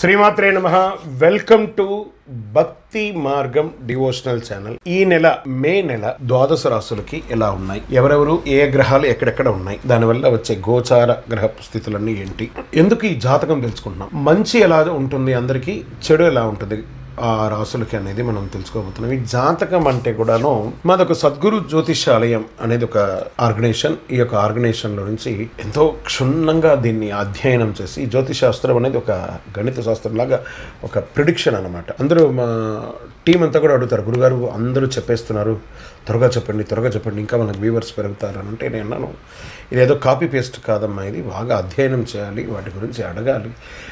శ్రీమాత్రే నమ welcome to భక్తి మార్గం డివోషనల్ ఛానల్ ఈ నెల మే నెల ద్వాదశ రాశులకి ఎలా ఉన్నాయి ఎవరెవరు ఏ గ్రహాలు ఎక్కడెక్కడ ఉన్నాయి దానివల్ల వచ్చే గోచార గ్రహ స్థితులన్నీ ఏంటి ఎందుకు ఈ జాతకం తెలుసుకుంటున్నాం మంచి ఎలా ఉంటుంది అందరికీ చెడు ఎలా ఉంటుంది ఆ రాసులకి అనేది మనం తెలుసుకోబోతున్నాం ఈ జాతకం అంటే కూడాను మాదొక సద్గురు జ్యోతిషాలయం అనేది ఒక ఆర్గనైజేషన్ ఈ యొక్క ఆర్గనైజేషన్లో నుంచి ఎంతో క్షుణ్ణంగా దీన్ని అధ్యయనం చేసి ఈ జ్యోతిష్ శాస్త్రం అనేది ఒక గణిత శాస్త్రం లాగా ఒక ప్రిడిక్షన్ అనమాట అందరూ మా టీం అంతా కూడా అడుగుతారు గురుగారు అందరూ చెప్పేస్తున్నారు త్వరగా చెప్పండి త్వరగా చెప్పండి ఇంకా మనకు వ్యూవర్స్ పెరుగుతారు అని అంటే నేను అన్నాను ఇదేదో కాపీ పేస్ట్ కాదమ్మా ఇది బాగా అధ్యయనం చేయాలి వాటి గురించి అడగాలి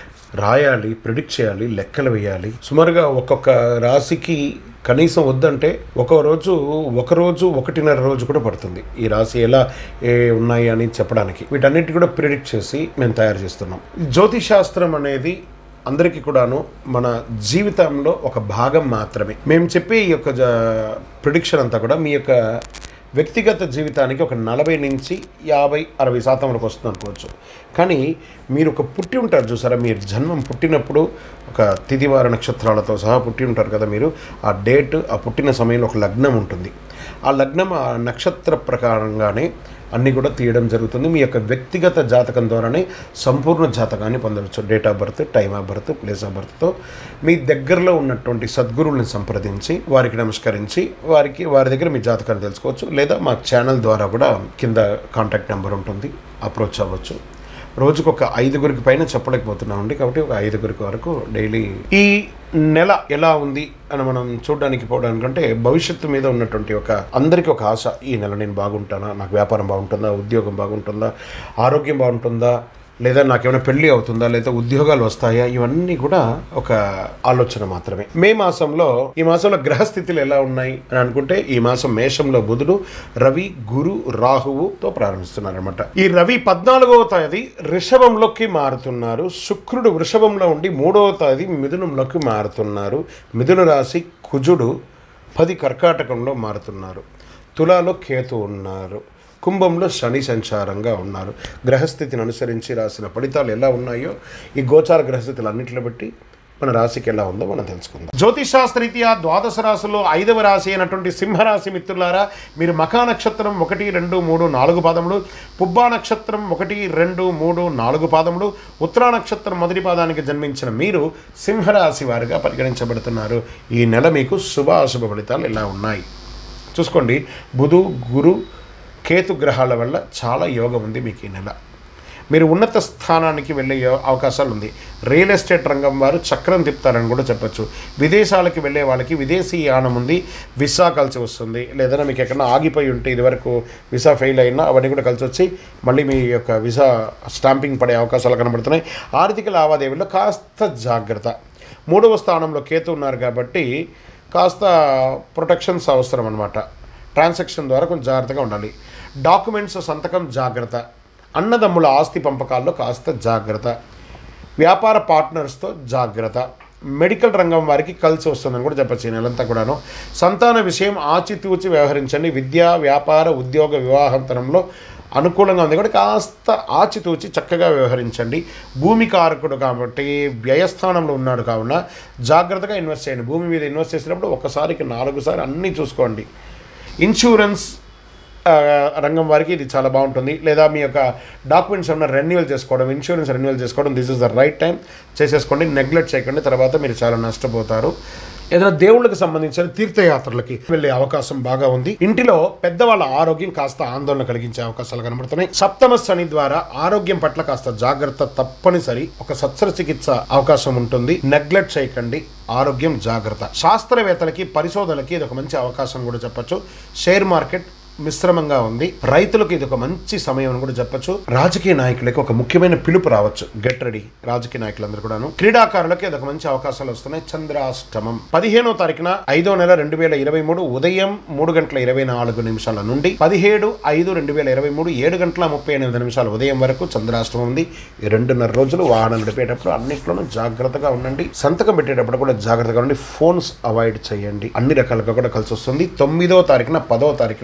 రాయాలి ప్రిడిక్ట్ చేయాలి లెక్కలు వేయాలి సుమారుగా ఒక్కొక్క రాశికి కనీసం వద్దంటే ఒక రోజు ఒక రోజు ఒకటిన్నర రోజు కూడా పడుతుంది ఈ రాశి ఎలా ఏ ఉన్నాయి అని చెప్పడానికి వీటన్నిటి కూడా ప్రిడిక్ట్ చేసి మేము తయారు చేస్తున్నాం జ్యోతిష్ శాస్త్రం అనేది అందరికీ కూడాను మన జీవితంలో ఒక భాగం మాత్రమే మేము చెప్పే ఈ యొక్క ప్రిడిక్షన్ అంతా కూడా మీ యొక్క వ్యక్తిగత జీవితానికి ఒక నలభై నుంచి యాభై అరవై శాతం వరకు వస్తుంది అనుకోవచ్చు కానీ మీరు ఒక పుట్టి ఉంటారు చూసారా మీరు జన్మం పుట్టినప్పుడు ఒక తిదివార నక్షత్రాలతో సహా పుట్టి ఉంటారు కదా మీరు ఆ డేట్ ఆ పుట్టిన సమయంలో ఒక లగ్నం ఉంటుంది ఆ లగ్నం ఆ నక్షత్ర ప్రకారంగానే అన్నీ కూడా తీయడం జరుగుతుంది మీ యొక్క వ్యక్తిగత జాతకం ద్వారానే సంపూర్ణ జాతకాన్ని పొందవచ్చు date of birth time of birth place of బర్త్తో మీ దగ్గరలో ఉన్నటువంటి సద్గురువులను సంప్రదించి వారికి నమస్కరించి వారికి వారి దగ్గర మీ జాతకాన్ని తెలుసుకోవచ్చు లేదా మా ఛానల్ ద్వారా కూడా కింద కాంటాక్ట్ నెంబర్ ఉంటుంది అప్రోచ్ అవ్వచ్చు రోజుకు ఒక ఐదుగురికి పైన చెప్పలేకపోతున్నామండి కాబట్టి ఒక ఐదుగురికి వరకు డైలీ ఈ నెల ఎలా ఉంది అని మనం చూడడానికి పోవడానికంటే భవిష్యత్తు మీద ఉన్నటువంటి ఒక అందరికీ ఒక ఆశ ఈ నెల నేను బాగుంటానా నాకు వ్యాపారం బాగుంటుందా ఉద్యోగం బాగుంటుందా ఆరోగ్యం బాగుంటుందా లేదా నాకేమైనా పెళ్లి అవుతుందా లేదా ఉద్యోగాలు వస్తాయా ఇవన్నీ కూడా ఒక ఆలోచన మాత్రమే మే మాసంలో ఈ మాసంలో గ్రహస్థితులు ఎలా ఉన్నాయి అని అనుకుంటే ఈ మాసం మేషంలో బుధుడు రవి గురు రాహువుతో ప్రారంభిస్తున్నారనమాట ఈ రవి పద్నాలుగవ తేదీ రిషభంలోకి మారుతున్నారు శుక్రుడు వృషభంలో ఉండి మూడవ తేదీ మిథునంలోకి మారుతున్నారు మిథున రాశి కుజుడు పది కర్కాటకంలో మారుతున్నారు తులాలో కేతు ఉన్నారు కుంభంలో శని సంచారంగా ఉన్నారు గ్రహస్థితిని అనుసరించి రాసిన ఫలితాలు ఎలా ఉన్నాయో ఈ గోచార గ్రహస్థితులు అన్నింటిని బట్టి మన రాశికి ఎలా ఉందో మనం తెలుసుకుందాం జ్యోతిషాస్త్రరీత్యా ద్వాదశ రాశిలో ఐదవ రాశి అయినటువంటి సింహరాశి మిత్రులారా మీరు మఖా నక్షత్రం ఒకటి రెండు మూడు నాలుగు పాదములు పుబ్బా నక్షత్రం ఒకటి రెండు మూడు నాలుగు పాదములు ఉత్తరా నక్షత్రం మొదటి పాదానికి జన్మించిన మీరు సింహరాశి వారిగా పరిగణించబడుతున్నారు ఈ నెల మీకు శుభ అశుభ ఫలితాలు ఎలా ఉన్నాయి చూసుకోండి బుధు గురు కేతు గ్రహాల వల్ల చాలా యోగం ఉంది మీకు ఈ నెల మీరు ఉన్నత స్థానానికి వెళ్ళే యో- అవకాశాలు ఉంది రియల్ ఎస్టేట్ రంగం వారు చక్రం తిప్పుతారని కూడా చెప్పొచ్చు విదేశాలకు వెళ్ళే వాళ్ళకి విదేశీ యానం ఉంది విసా కలిసి వస్తుంది లేదన్నా మీకు ఎక్కడన్నా ఆగిపోయి ఉంటే ఇదివరకు విసా ఫెయిల్ అయినా అవన్నీ కూడా కలిసి వచ్చి మళ్ళీ మీ యొక్క విసా స్టాంపింగ్ పడే అవకాశాలు కనబడుతున్నాయి ఆర్థిక లావాదేవీల్లో కాస్త జాగ్రత్త మూడవ స్థానంలో కేతు ఉన్నారు కాబట్టి కాస్త ప్రొటెక్షన్స్ అవసరం అనమాట ట్రాన్సాక్షన్ ద్వారా కొంచెం జాగ్రత్తగా ఉండాలి డాక్యుమెంట్స్ సంతకం జాగ్రత్త అన్నదమ్ముల ఆస్తి పంపకాల్లో కాస్త జాగ్రత్త వ్యాపార పార్ట్నర్స్తో జాగ్రత్త మెడికల్ రంగం వారికి కలిసి వస్తుందని కూడా చెప్పచ్చు ఈ నెలంతా కూడాను సంతాన విషయం ఆచితూచి వ్యవహరించండి విద్య వ్యాపార ఉద్యోగ వివాహంతరంలో అనుకూలంగా ఉంది కాబట్టి కాస్త ఆచితూచి చక్కగా వ్యవహరించండి భూమి కారకుడు కాబట్టి వ్యయస్థానంలో ఉన్నాడు కావున జాగ్రత్తగా ఇన్వెస్ట్ చేయండి భూమి మీద ఇన్వెస్ట్ చేసినప్పుడు ఒకసారికి నాలుగు సార్లు అన్నీ చూసుకోండి ఇన్సూరెన్స్ ఆ, రంగం వారికి ఇది చాలా బాగుంటుంది లేదా మీ యొక్క డాక్యుమెంట్స్ ఏమైనా రెన్యువల్ చేసుకోవడం ఇన్సూరెన్స్ రెన్యువల్ చేసుకోవడం this is the right time చేసేసుకోండి నెగ్లెక్ట్ చేయకండి తర్వాత మీరు చాలా నష్టపోతారు ఏదైనా దేవుళ్ళకి సంబంధించిన తీర్థయాత్రలకి వెళ్ళే అవకాశం బాగా ఉంది ఇంటిలో పెద్దవాళ్ళ ఆరోగ్యం కాస్త ఆందోళన కలిగించే అవకాశాలు కనబడుతున్నాయి సప్తమ శని ద్వారా ఆరోగ్యం పట్ల కాస్త జాగ్రత్త తప్పనిసరి ఒక సత్సర చికిత్స అవకాశం ఉంటుంది నెగ్లెక్ట్ చేయకండి ఆరోగ్యం జాగ్రత్త శాస్త్రవేత్తలకి పరిశోధనలకి ఇది ఒక మంచి అవకాశం కూడా చెప్పొచ్చు షేర్ మార్కెట్ మిశ్రమంగా ఉంది రైతులకు ఇది ఒక మంచి సమయం అని కూడా చెప్పొచ్చు రాజకీయ నాయకులకు ఒక ముఖ్యమైన పిలుపు రావచ్చు గెట్ రెడీ రాజకీయ నాయకులందరూ కూడాను క్రీడాకారులకి ఇది ఒక మంచి అవకాశాలు వస్తున్నాయి చంద్రాష్టమం పదిహేనో తారీఖున ఐదో నెల రెండు వేల ఇరవై మూడు ఉదయం మూడు గంటల ఇరవై నాలుగు నిమిషాల నుండి పదిహేడు ఐదు రెండు వేల ఇరవై మూడు ఏడు గంటల ముప్పై ఎనిమిది నిమిషాల ఉదయం వరకు చంద్రాష్టమం ఉంది ఈ రెండున్నర రోజులు వాహనం నడిపేటప్పుడు అన్నిట్లోనూ జాగ్రత్తగా ఉండండి సంతకం పెట్టేటప్పుడు కూడా జాగ్రత్తగా ఉండండి ఫోన్స్ అవాయిడ్ చేయండి అన్ని రకాలుగా కూడా కలిసి వస్తుంది తొమ్మిదో తారీఖున పదో తారీఖున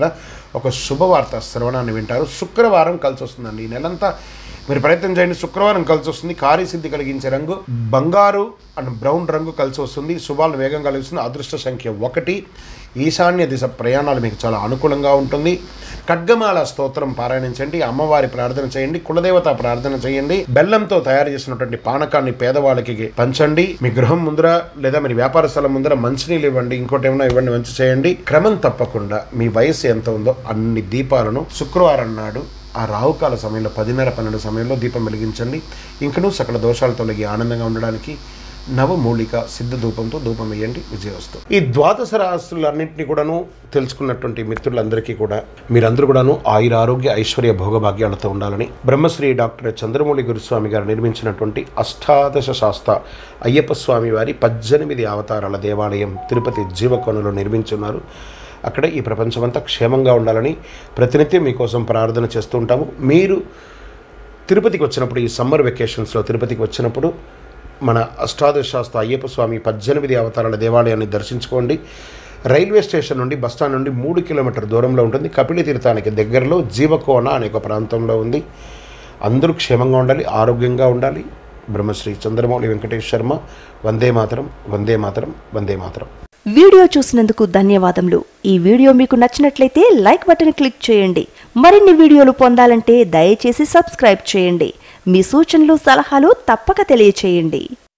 ఒక శుభవార్త శ్రవణాన్ని వింటారు శుక్రవారం కలిసి వస్తుందండి ఈ నెలంతా మీరు ప్రయత్నం చేయండి శుక్రవారం కలిసి వస్తుంది కార్యసిద్ధి కలిగించే రంగు బంగారు అండ్ బ్రౌన్ రంగు కలిసి వస్తుంది శుభాలు వేగం కలిగిస్తుంది అదృష్ట సంఖ్య ఒకటి ఈశాన్య దిశ ప్రయాణాలు మీకు చాలా అనుకూలంగా ఉంటుంది ఖడ్గమాల స్తోత్రం పారాయణించండి అమ్మవారి ప్రార్థన చేయండి కులదేవత ప్రార్థన చేయండి బెల్లంతో తయారు చేసినటువంటి పానకాన్ని పేదవాళ్ళకి పంచండి మీ గృహం ముందర లేదా మీ వ్యాపార స్థలం ముందర మంచినీళ్ళు ఇవ్వండి ఇంకోటి ఏమైనా ఇవ్వండి మంచి చేయండి క్రమం తప్పకుండా మీ వయసు ఎంత ఉందో అన్ని దీపాలను శుక్రవారం నాడు ఆ రాహుకాల సమయంలో పదిన్నర పన్నెండు సమయంలో దీపం వెలిగించండి ఇంకనూ సకల దోషాలు తొలగి ఆనందంగా ఉండడానికి నవమూలిక సిద్ధ ధూపంతో ధూపం వేయండి విజయవస్తు ఈ ద్వాదశ రాశులన్నింటినీ కూడాను తెలుసుకున్నటువంటి మిత్రులందరికీ కూడా మీరందరూ కూడాను ఆయుర ఆరోగ్య ఐశ్వర్య భోగభాగ్యాలతో ఉండాలని బ్రహ్మశ్రీ డాక్టర్ చంద్రమౌళి గురుస్వామి గారు నిర్మించినటువంటి అష్టాదశ శాస్త్ర అయ్యప్ప స్వామి వారి పద్దెనిమిది అవతారాల దేవాలయం తిరుపతి జీవకోణలో నిర్మించున్నారు అక్కడ ఈ ప్రపంచమంతా క్షేమంగా ఉండాలని ప్రతినిత్యం మీకోసం ప్రార్థన చేస్తూ ఉంటాము మీరు తిరుపతికి వచ్చినప్పుడు ఈ సమ్మర్ వెకేషన్స్లో తిరుపతికి వచ్చినప్పుడు మన అష్టాదశ శాస్త్ర అయ్యప్ప స్వామి పద్దెనిమిది అవతారాల దేవాలయాన్ని దర్శించుకోండి రైల్వే స్టేషన్ నుండి బస్టాండ్ నుండి మూడు కిలోమీటర్ దూరంలో ఉంటుంది కపిలి తీర్థానికి దగ్గరలో జీవకోన అనే ఒక ప్రాంతంలో ఉంది అందరూ క్షేమంగా ఉండాలి ఆరోగ్యంగా ఉండాలి బ్రహ్మశ్రీ చంద్రమౌళి వెంకటేష్ శర్మ వందే మాతరం వందే మాతరం వందే మాతరం వీడియో చూసినందుకు ధన్యవాదములు ఈ వీడియో మీకు నచ్చినట్లయితే లైక్ బటన్ క్లిక్ చేయండి మరిన్ని వీడియోలు పొందాలంటే దయచేసి సబ్స్క్రైబ్ చేయండి మీ సూచనలు సలహాలు తప్పక తెలియచేయండి